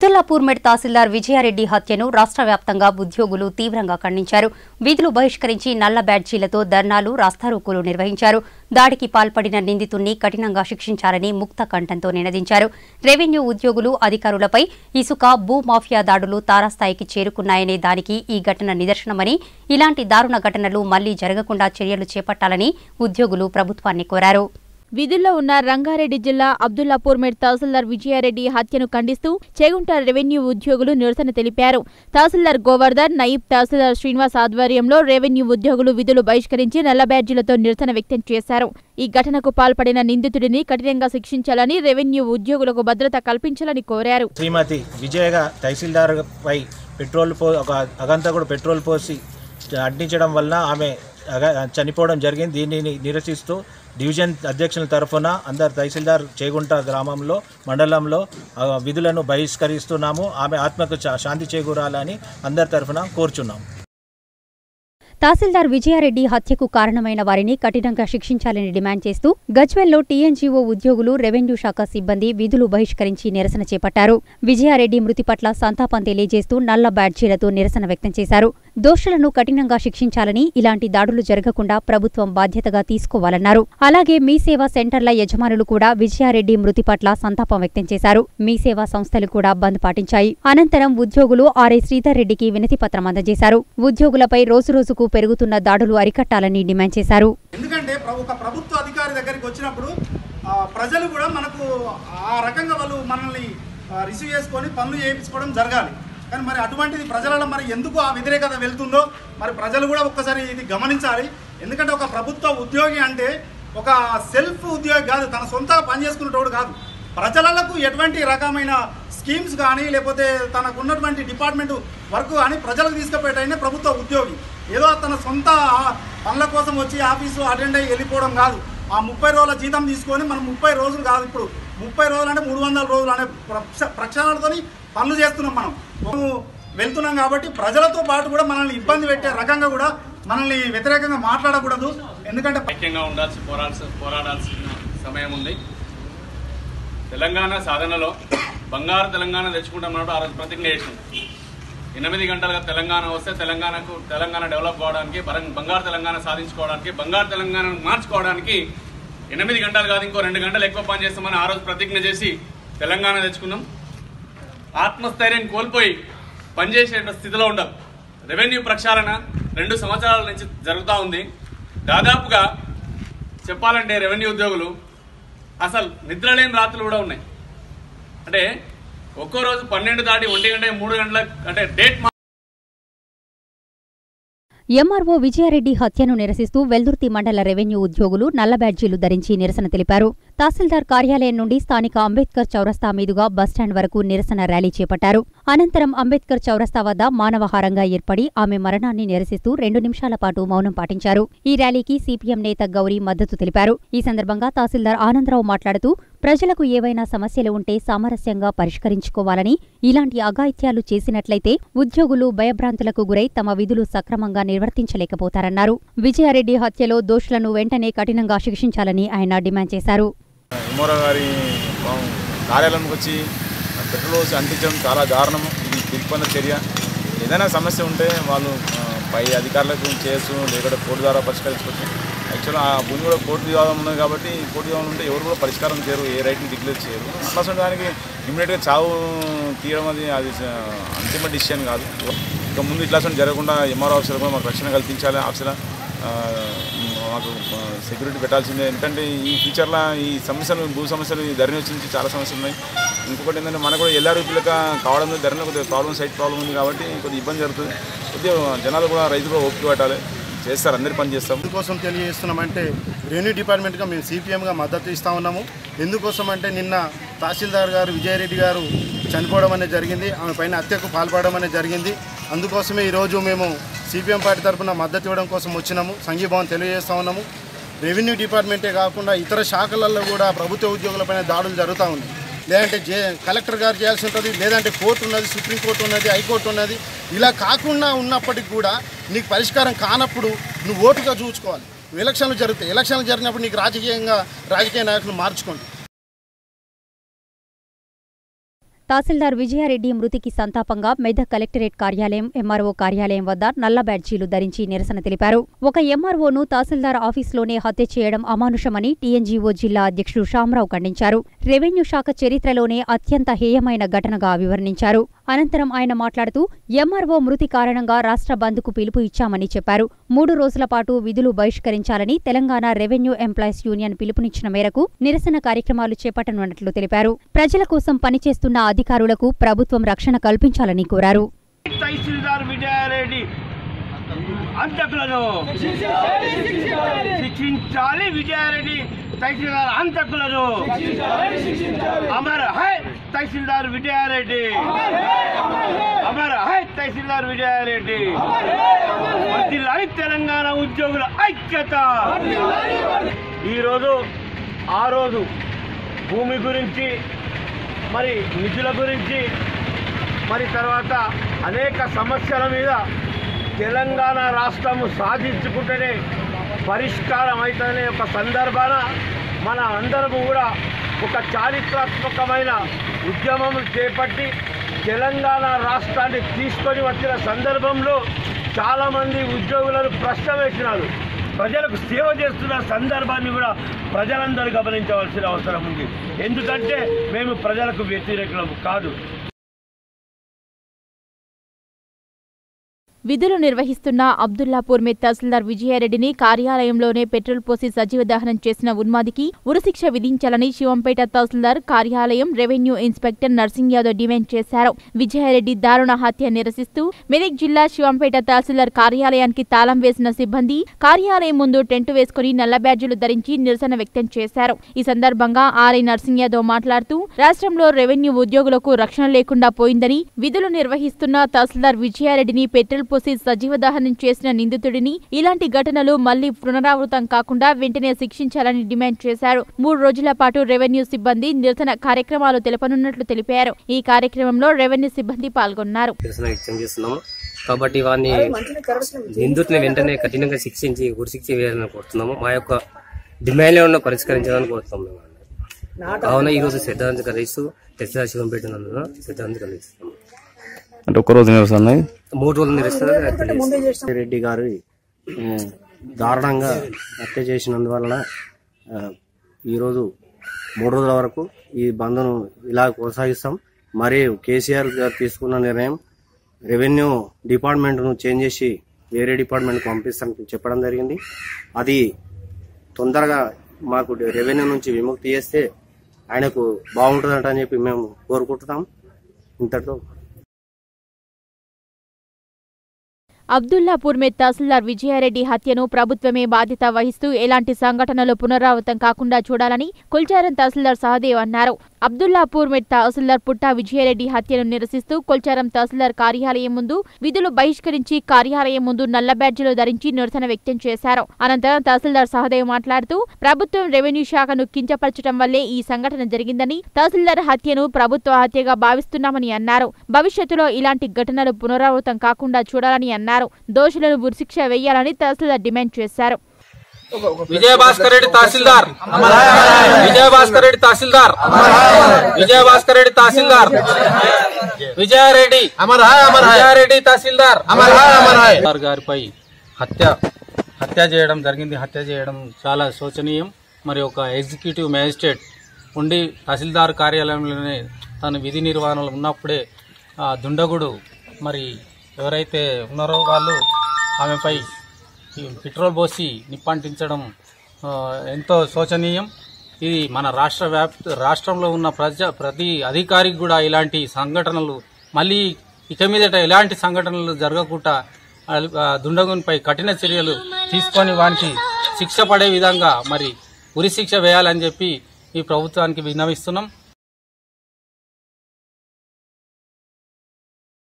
అబ్దుల్లాపూర్మెడ్ తహసీల్దార్ విజయారెడ్డి హత్యను రాష్ట్ర వ్యాప్తంగా ఉద్యోగులు తీవ్రంగా ఖండించారు విధులు బహిష్కరించి నల్ల బ్యాడ్జీలతో ధర్నాలు రాస్తారోకోలు నిర్వహించారు దాడికి పాల్పడిన నిందితుణ్ణి కఠినంగా శిక్షించాలని ముక్త కంఠంతో నినదించారు రెవెన్యూ ఉద్యోగులు అధికారులపై ఇసుక భూ మాఫియా దాడులు తారాస్థాయికి చేరుకున్నాయనే దానికి ఈ ఘటన నిదర్శనమని ఇలాంటి దారుణ ఘటనలు మళ్లీ జరగకుండా చర్యలు చేపట్టాలని ఉద్యోగులు ప్రభుత్వాన్ని కోరారు విధుల్లో ఉన్న రంగారెడ్డి జిల్లా అబ్దుల్లాపూర్మేడ్ తహసీల్దార్ విజయారెడ్డి హత్యను ఖండిస్తూ చేగుంట రెవెన్యూ ఉద్యోగులు నిరసన తెలిపారు తహసీల్దార్ గోవర్ధన్ నయీబ్ తహసీల్దార్ శ్రీనివాస్ ఆధ్వర్యంలో రెవెన్యూ ఉద్యోగులు విధులు బహిష్కరించి నల్ల బ్యాడ్జీలతో నిరసన వ్యక్తం చేశారు ఈ ఘటనకు పాల్పడిన నిందితుడిని కఠినంగా శిక్షించాలని రెవెన్యూ ఉద్యోగులకు భద్రత కల్పించాలని కోరారు శ్రీమతి విజయగా తహసీల్దార్ పై పెట్రోల్ పో ఒక అగంతకుడు పెట్రోల్ పోసి అడ్డించడం వల్ల ఆమె అగ- చనిపోవడం జరిగింది దీనిని నిరసిస్తూ డివిజన్ అధ్యక్షుల తరఫున అందరు తహసీల్దార్ చేగుంట గ్రామంలో మండలంలో ఆ, విధులను బహిష్కరిస్తున్నాము ఆమె ఆత్మకు శా- శాంతి చేకూరాలని అందరి తరఫున కోరుచున్నాము తహసీల్దార్ విజయారెడ్డి హత్యకు కారణమైన వారిని కఠినంగా శిక్షించాలని డిమాండ్ చేస్తూ గజ్వెల్లో టీఎన్జీఓ ఉద్యోగులు రెవెన్యూ శాఖ సిబ్బంది విధులు బహిష్కరించి నిరసన చేపట్టారు విజయారెడ్డి మృతి పట్ల సంతాపం తెలియజేస్తూ నల్ల బ్యాడ్జీలతో నిరసన వ్యక్తం చేశారు దోషులను కఠినంగా శిక్షించాలని ఇలాంటి దాడులు జరగకుండా ప్రభుత్వం బాధ్యతగా తీసుకోవాలన్నారు అలాగే మీ సేవా సెంటర్ల యజమానులు కూడా విజయారెడ్డి మృతి పట్ల సంతాపం వ్యక్తం చేశారు మీ సేవా సంస్థలు కూడా బంద్ పాటించాయి అనంతరం ఉద్యోగులు ఆర్ఏ శ్రీధర్ రెడ్డికి వినతి పత్రం అందజేశారు ఉద్యోగులపై రోజురోజుకు పెరుగుతున్న దాడులు అరికట్టాలని డిమాండ్ చేశారు ఎందుకంటే ప్ర- ఒక ప్రభుత్వ అధికారి దగ్గరికి వచ్చినప్పుడు ఆ, ప్రజలు కూడా మనకు ఆ రకంగా వాళ్ళు మనల్ని ఆ, రిసీవ్ చేసుకొని పనులు చేయించుకోవడం జరగాలి కానీ మరి అటువంటిది ప్రజలలో మరి ఎందుకు ఆ వ్యతిరేకత వెళ్తుందో మరి ప్రజలు కూడా ఒక్కసారి ఇది గమనించాలి ఎందుకంటే ఒక ప్రభుత్వ ఉద్యోగి అంటే ఒక సెల్ఫ్ ఉద్యోగి కాదు తన సొంతంగా పని చేసుకునేటోడు కాదు ప్రజలకు ఎటువంటి రకమైన స్కీమ్స్ కానీ లేకపోతే తనకు ఉన్నటువంటి డిపార్ట్మెంట్ వర్క్ కానీ ప్రజలకు తీసుకుపోయేటైనా ప్రభుత్వ ఉద్యోగి ఏదో తన సొంత పనుల కోసం వచ్చి ఆఫీసు అటెండ్ అయ్యి వెళ్ళిపోవడం కాదు ఆ ముప్పై రోజుల జీతం తీసుకొని మనం ముప్పై రోజులు కాదు ఇప్పుడు ముప్పై రోజులు అంటే మూడు వందల రోజులు అనే ప్రక్ష- ప్రక్షాళనతోని పనులు చేస్తున్నాం మనం మనము వెళ్తున్నాం కాబట్టి ప్రజలతో పాటు కూడా మనల్ని ఇబ్బంది పెట్టే రకంగా కూడా మనల్ని వ్యతిరేకంగా మాట్లాడకూడదు ఎందుకంటే ఐక్యంగా ఉండాల్సి పోరాడాల్సి పోరాడాల్సిన సమయం ఉంది తెలంగాణ సాధనలో బంగారు తెలంగాణ తెచ్చుకుంటామన్నట్టు ఆ రోజు ప్రతిజ్ఞ చేసింది ఎనిమిది గంటలుగా తెలంగాణ వస్తే తెలంగాణకు తెలంగాణ డెవలప్ కావడానికి బరం- బంగారు తెలంగాణ సాధించుకోవడానికి బంగారు తెలంగాణను మార్చుకోవడానికి ఎనిమిది గంటలు కాదు ఇంకో రెండు గంటలు ఎక్కువ పని చేస్తామని ఆ రోజు ప్రతిజ్ఞ చేసి తెలంగాణ తెచ్చుకున్నాం ఆత్మస్థైర్యం కోల్పోయి పనిచేసే స్థితిలో ఉండదు రెవెన్యూ ప్రక్షాళన రెండు సంవత్సరాల నుంచి జరుగుతూ ఉంది దాదాపుగా చెప్పాలంటే రెవెన్యూ ఉద్యోగులు అసలు నిద్రలేని రాత్రులు కూడా ఉన్నాయి అంటే ఒక్కో రోజు పన్నెండు దాటి ఒంటి గంట మూడు గంటల అంటే డేట్ ఎంఆర్ఓ విజయారెడ్డి హత్యను నిరసిస్తూ వెల్దుర్తి మండల రెవెన్యూ ఉద్యోగులు నల్ల బ్యాడ్జీలు ధరించి నిరసన తెలిపారు తహసీల్దార్ కార్యాలయం నుండి స్థానిక అంబేద్కర్ చౌరస్తా మీదుగా బస్టాండ్ వరకు నిరసన ర్యాలీ చేపట్టారు అనంతరం అంబేద్కర్ చౌరస్తా వద్ద మానవహారంగా ఏర్పడి ఆమె మరణాన్ని నిరసిస్తూ రెండు నిమిషాల పాటు మౌనం పాటించారు ఈ ర్యాలీకి సిపిఎం నేత గౌరీ మద్దతు తెలిపారు ఈ సందర్భంగా తహసీల్దార్ ఆనందరావు మాట్లాడుతూ ప్రజలకు ఏవైనా సమస్యలు ఉంటే సామరస్యంగా పరిష్కరించుకోవాలని ఇలాంటి అఘాయిత్యాలు చేసినట్లయితే ఉద్యోగులు భయభ్రాంతులకు గురై తమ విధులు సక్రమంగా నిర్వర్తించలేకపోతారన్నారు విజయారెడ్డి హత్యలో దోషులను వెంటనే కఠినంగా శిక్షించాలని ఆయన డిమాండ్ చేశారు ఎమ్మోరా గారి పాపం కార్యాలయంకి వచ్చి ఆ పెట్రోల్ పోసి అంటించడం చాలా దారుణం ఇది పిలుపున్న చర్య ఏదైనా సమస్య ఉంటే వాళ్ళు ఆ, పై అధికారులకు చేయొచ్చు లేకపోతే కోర్టు ద్వారా పరిష్కరించుకోవచ్చు యాక్చువల్ ఆ భూమి కూడా కోర్టు వివాదం ఉన్నది కాబట్టి కోర్టు వివాదం ఉంటే ఎవరు కూడా పరిష్కారం చేయరు ఏ రైట్ని డిక్లేర్ చేయరు అట్లా దానికి ఇమీడియట్గా చావు తీయడం అది అది ఆ, అంతిమ డిసిషన్ కాదు ఇక ముందు ఇట్లా జరగకుండా ఎంఆర్ ఆఫీసర్ కూడా మాకు రక్షణ కల్పించాలి ఆఫీసర్ ఆ, మాకు సెక్యూరిటీ పెట్టాల్సిందే ఎందుకంటే ఈ ఫ్యూచర్లో ఈ సమస్యలు భూ సమస్యలు ఈ ధరణి వచ్చి నుంచి చాలా సమస్యలు ఉన్నాయి ఇంకొకటి ఏంటంటే మనకు కూడా ఎల్ఆర్పీ పిల్లక కావడం మీద ధరణి కొద్దిగా ప్రాబ్లం సైట్ ప్రాబ్లం ఉంది కాబట్టి కొద్దిగా ఇబ్బంది జరుగుతుంది కొద్దిగా జనాలు కూడా రైతులు కూడా ఓపిక పెట్టాలి చేస్తారు అందరి పని చేస్తాం ఎందుకోసం తెలియజేస్తున్నామంటే రెవెన్యూ డిపార్ట్మెంట్గా మేము సిపిఎంగా మద్దతు ఇస్తా ఉన్నాము ఎందుకోసం అంటే నిన్న తహసీల్దార్ గారు విజయరెడ్డి గారు చనిపోవడం అనేది జరిగింది ఆమె పైన హత్యకు పాల్పడడం అనేది జరిగింది అందుకోసమే ఈరోజు మేము సిపిఎం పార్టీ తరఫున మద్దతు ఇవ్వడం కోసం వచ్చినాము సంఘీభావం తెలియజేస్తా ఉన్నాము రెవెన్యూ డిపార్ట్మెంటే కాకుండా ఇతర శాఖలలో కూడా ప్రభుత్వ ఉద్యోగులపైన దాడులు జరుగుతూ ఉన్నాయి లేదంటే జే కలెక్టర్ గారు చేయాల్సి ఉంటుంది లేదంటే కోర్టు ఉన్నది సుప్రీంకోర్టు ఉన్నది హైకోర్టు ఉన్నది ఇలా కాకుండా ఉన్నప్పటికి కూడా నీకు పరిష్కారం కానప్పుడు నువ్వు ఓటుగా చూసుకోవాలి నువ్వు ఎలక్షన్లు జరుగుతాయి ఎలక్షన్లు జరిగినప్పుడు నీకు రాజకీయంగా రాజకీయ నాయకులు మార్చుకోండి తహసీల్దార్ విజయారెడ్డి మృతికి సంతాపంగా మెదక్ కలెక్టరేట్ కార్యాలయం ఎంఆర్ఓ కార్యాలయం వద్ద నల్ల బ్యాడ్జీలు ధరించి నిరసన తెలిపారు ఒక ఎంఆర్ఓను తహసీల్దార్ ఆఫీస్లోనే హత్య చేయడం అమానుషమని టీఎన్జీఓ జిల్లా అధ్యక్షుడు శ్యామరావు ఖండించారు రెవెన్యూ శాఖ చరిత్రలోనే అత్యంత హేయమైన ఘటనగా వివరించారు అనంతరం ఆయన మాట్లాడుతూ ఎంఆర్ఓ మృతి కారణంగా రాష్ట్ర బంద్కు పిలుపు ఇచ్చామని చెప్పారు మూడు రోజుల పాటు విధులు బహిష్కరించాలని తెలంగాణ రెవెన్యూ ఎంప్లాయీస్ యూనియన్ పిలుపునిచ్చిన మేరకు నిరసన కార్యక్రమాలు చేపట్టనున్నట్లు తెలిపారు ప్రజల కోసం పనిచేస్తున్న అధికారులకు ప్రభుత్వం రక్షణ కల్పించాలని కోరారు తహసీల్దార్ విజయారెడ్డి అంతకులను శిక్షించాలి విజయారెడ్డి తహసీల్దార్ అంతకులను అమర్ హై తహసీల్దార్ విజయారెడ్డి అమర్ హై తహసీల్దార్ విజయారెడ్డి వర్ధిల్లాలి తెలంగాణ ఉద్యోగుల ఐక్యత ఈరోజు ఆ రోజు భూమి గురించి మరి నిధుల గురించి మరి తర్వాత అనేక సమస్యల మీద తెలంగాణ రాష్ట్రము సాధించుకుంటేనే పరిష్కారం అవుతుందనే ఒక సందర్భాన మన అందరము కూడా ఒక చారిత్రాత్మకమైన ఉద్యమం చేపట్టి తెలంగాణ రాష్ట్రాన్ని తీసుకొని వచ్చిన సందర్భంలో చాలామంది ఉద్యోగులను ప్రశ్న వేసినారు ప్రజలకు సేవ చేస్తున్న సందర్భాన్ని కూడా ప్రజలందరూ గమనించవలసిన అవసరం ఉంది ఎందుకంటే మేము ప్రజలకు వ్యతిరేకులము కాదు విధులు నిర్వహిస్తున్న అబ్దుల్లాపూర్ మెట్ తహసీల్దార్ విజయారెడ్డిని కార్యాలయంలోనే పెట్రోల్ పోసి సజీవ దహనం చేసిన ఉన్మాదికి ఉరిశిక్ష విధించాలని శివంపేట తహసీల్దార్ కార్యాలయం revenue inspector Narsing Yadav demand చేశారు విజయారెడ్డి దారుణ హత్య నిరసిస్తూ మెదక్ జిల్లా శివంపేట తహసీల్దార్ కార్యాలయానికి తాళం వేసిన సిబ్బంది కార్యాలయం ముందు టెంటు వేసుకుని నల్ల బ్యాడ్జీలు ధరించి నిరసన వ్యక్తం చేశారు ఈ సందర్భంగా ఆర్ఐ నర్సింగ్ యాదవ్ మాట్లాడుతూ రాష్ట్రంలో రెవెన్యూ ఉద్యోగులకు రక్షణ లేకుండా పోయిందని విధులు నిర్వహిస్తున్న తహసీల్దార్ విజయారెడ్డిని పెట్రోల్ పోసి సజీవ దహనం చేసిన నిందితుడిని ఇలాంటి ఘటనలు మళ్లీ పునరావృతం కాకుండా వెంటనే శిక్షించాలని డిమాండ్ చేశారు మూడు రోజుల పాటు రెవెన్యూ సిబ్బంది నిరసన కార్యక్రమాలు తెలపనున్నట్లు తెలిపారు ఈ కార్యక్రమంలో రెవెన్యూ సిబ్బంది పాల్గొన్నారు నిరసన వ్యక్తం చేస్తున్నాము కాబట్టి వారిని నిందితుని వెంటనే కఠినంగా శిక్షించి ఉరిశిక్ష వేయాలని కోరుతున్నాము మా యొక్క డిమాండ్లను పరిష్కరించాలని కోరుతున్నాము మేము. కావున ఈ రోజు శ్రద్ధాంజలి కలిగిస్తూ తెచ్చా శివంపేట నందున శ్రద్ధాంజలి కలిగిస్తున్నాము అంటే ఒక్కరోజు నిరసన మూడు రోజులు నిరసన రెడ్డి గారు దారుణంగా హత్య చేసినందువలన ఆ, ఈరోజు మూడు రోజుల వరకు ఈ బంద్ను ఇలా కొనసాగిస్తాం మరియు కేసీఆర్ గారు తీసుకున్న నిర్ణయం రెవెన్యూ డిపార్ట్మెంట్ను చేంజ్ చేసి వేరే డిపార్ట్మెంట్కి పంపిస్తామని చెప్పడం జరిగింది అది తొందరగా మాకు రెవెన్యూ నుంచి విముక్తి చేస్తే ఆయనకు బాగుంటుందంట అని చెప్పి మేము కోరుకుంటున్నాం ఇంతటితో అబ్దుల్లాపూర్ మెట్ తహసీల్దార్ విజయారెడ్డి హత్యను ప్రభుత్వమే బాధ్యత వహిస్తూ ఎలాంటి సంఘటనలు పునరావృతం కాకుండా చూడాలని కొల్చారం తహసీల్దార్ సహదేవ్ అన్నారు అబ్దుల్లాపూర్ మెట్ తహసీల్దార్ పుట్టా విజయారెడ్డి హత్యను నిరసిస్తూ కొల్చారం తహసీల్దార్ కార్యాలయం ముందు విధులు బహిష్కరించి కార్యాలయం ముందు నల్ల బ్యాడ్జీలు ధరించి నిరసన వ్యక్తం చేశారు అనంతరం తహసీల్దార్ సహదేవ్ మాట్లాడుతూ ప్రభుత్వం రెవెన్యూ శాఖను కించపరచడం వల్లే ఈ సంఘటన జరిగిందని తహసీల్దార్ హత్యను ప్రభుత్వ హత్యగా భావిస్తున్నామని అన్నారు భవిష్యత్తులో ఇలాంటి ఘటనలు పునరావృతం కాకుండా చూడాలని అన్నారు దోషులను ఉరిశిక్ష వేయాలని తహసీల్దార్ డిమాండ్ చేశారు విజయభాస్కర్ రెడ్డి తహసీల్దార్ విజయభాస్కర్ రెడ్డి తహసీల్దార్ విజయభాస్కర్ రెడ్డి తహసీల్దార్ విజయారెడ్డి విజయారెడ్డి తహసీల్దార్ తహసీల్దార్ గారిపై హత్య హత్య చేయడం జరిగింది హత్య చేయడం చాలా శోచనీయం మరి ఒక ఎగ్జిక్యూటివ్ మేజిస్ట్రేట్ ఉండి తహసీల్దార్ కార్యాలయంలోనే తన విధి నిర్వహణలో ఉన్నప్పుడే ఆ దుండగుడు మరి ఎవరైతే ఉన్నారో వాళ్ళు ఆమెపై ఈ పెట్రోల్ పోసి నిప్పంటించడం ఆ, ఎంతో శోచనీయం ఇది మన రాష్ట్ర వ్యాప్త రాష్ట్రంలో ఉన్న ప్రజ ప్రతి అధికారికి కూడా ఇలాంటి సంఘటనలు మళ్ళీ ఇక మీదట ఎలాంటి సంఘటనలు జరగకుండా ఆ, ఆ, దుండగునిపై కఠిన చర్యలు తీసుకొని వానికి శిక్ష పడే విధంగా మరి ఉరి శిక్ష వేయాలని చెప్పి ఈ ప్రభుత్వానికి విన్నవిస్తున్నాం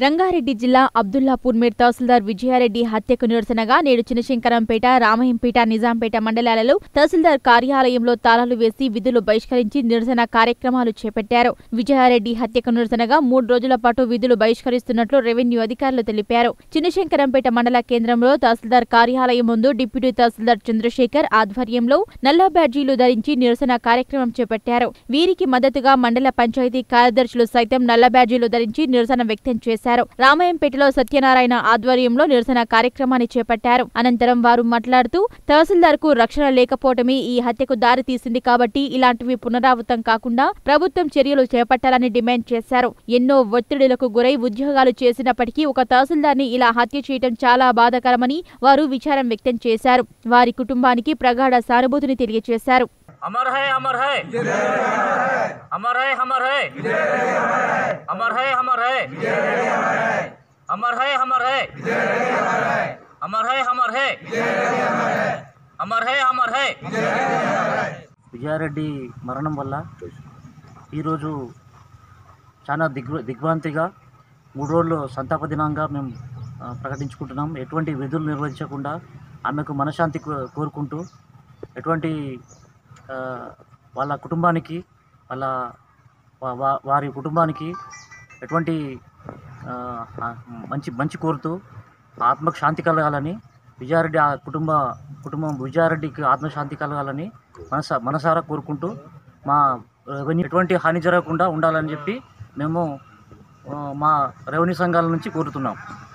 రంగారెడ్డి జిల్లా అబ్దుల్లాపూర్ మీర్ తహసీల్దార్ విజయారెడ్డి హత్యకు నిరసనగా నేడు చిన్నశంకరంపేట రామయంపేట నిజాంపేట మండలాలలో తహసీల్దార్ కార్యాలయంలో తాళాలు వేసి విధులు బహిష్కరించి నిరసన కార్యక్రమాలు చేపట్టారు విజయారెడ్డి హత్యకు నిరసనగా మూడు రోజుల పాటు విధులు బహిష్కరిస్తున్నట్లు రెవెన్యూ అధికారులు తెలిపారు చిన్నశంకరంపేట మండల కేంద్రంలో తహసీల్దార్ కార్యాలయం ముందు డిప్యూటీ తహసీల్దార్ చంద్రశేఖర్ ఆధ్వర్యంలో నల్ల బ్యాడ్జీలు ధరించి నిరసన కార్యక్రమం చేపట్టారు వీరికి మద్దతుగా మండల పంచాయతీ కార్యదర్శులు సైతం నల్ల బ్యాడ్జీలు ధరించి నిరసన వ్యక్తం చేశారు రామాయంపేటలో సత్యనారాయణ ఆధ్వర్యంలో నిరసన కార్యక్రమాన్ని చేపట్టారు అనంతరం వారు మాట్లాడుతూ తహసీల్దార్ కు రక్షణ లేకపోవటమే ఈ హత్యకు దారి తీసింది కాబట్టి ఇలాంటివి పునరావృతం కాకుండా ప్రభుత్వం చర్యలు చేపట్టాలని డిమాండ్ చేశారు ఎన్నో ఒత్తిడులకు గురై ఉద్యోగాలు చేసినప్పటికీ ఒక తహసీల్దార్ ని ఇలా హత్య చేయడం చాలా బాధాకరమని వారు విచారం వ్యక్తం చేశారు వారి కుటుంబానికి ప్రగాఢ సానుభూతిని తెలియజేశారు अमर है अमर है अमर है अमर है अमर है अमर है अमर है अमर है अमर है अमर है अमर है अमर है విజయారెడ్డి మరణం వల్ల ఈరోజు చాలా దిగ్ దిగ్భ్రాంతిగా మూడు రోజులు సంతాప దినంగా మేము ఆ, ప్రకటించుకుంటున్నాం ఎటువంటి విధులు నిర్వహించకుండా ఆమెకు మనశ్శాంతి కో- కోరుకుంటూ ఎటువంటి ఆ, వాళ్ళ కుటుంబానికి వాళ్ళ వా- వా- వారి కుటుంబానికి ఎటువంటి ఆ, ఆ, మంచి మంచి కోరుతూ ఆత్మకు శాంతి కలగాలని విజయారెడ్డి ఆ కుటుంబ కుటుంబం విజయారెడ్డికి ఆత్మశాంతి కలగాలని మనస మనసారా కోరుకుంటూ మా రెవెన్యూ ఎటువంటి హాని జరగకుండా ఉండాలని చెప్పి మేము ఆ, మా రెవెన్యూ సంఘాల నుంచి కోరుతున్నాం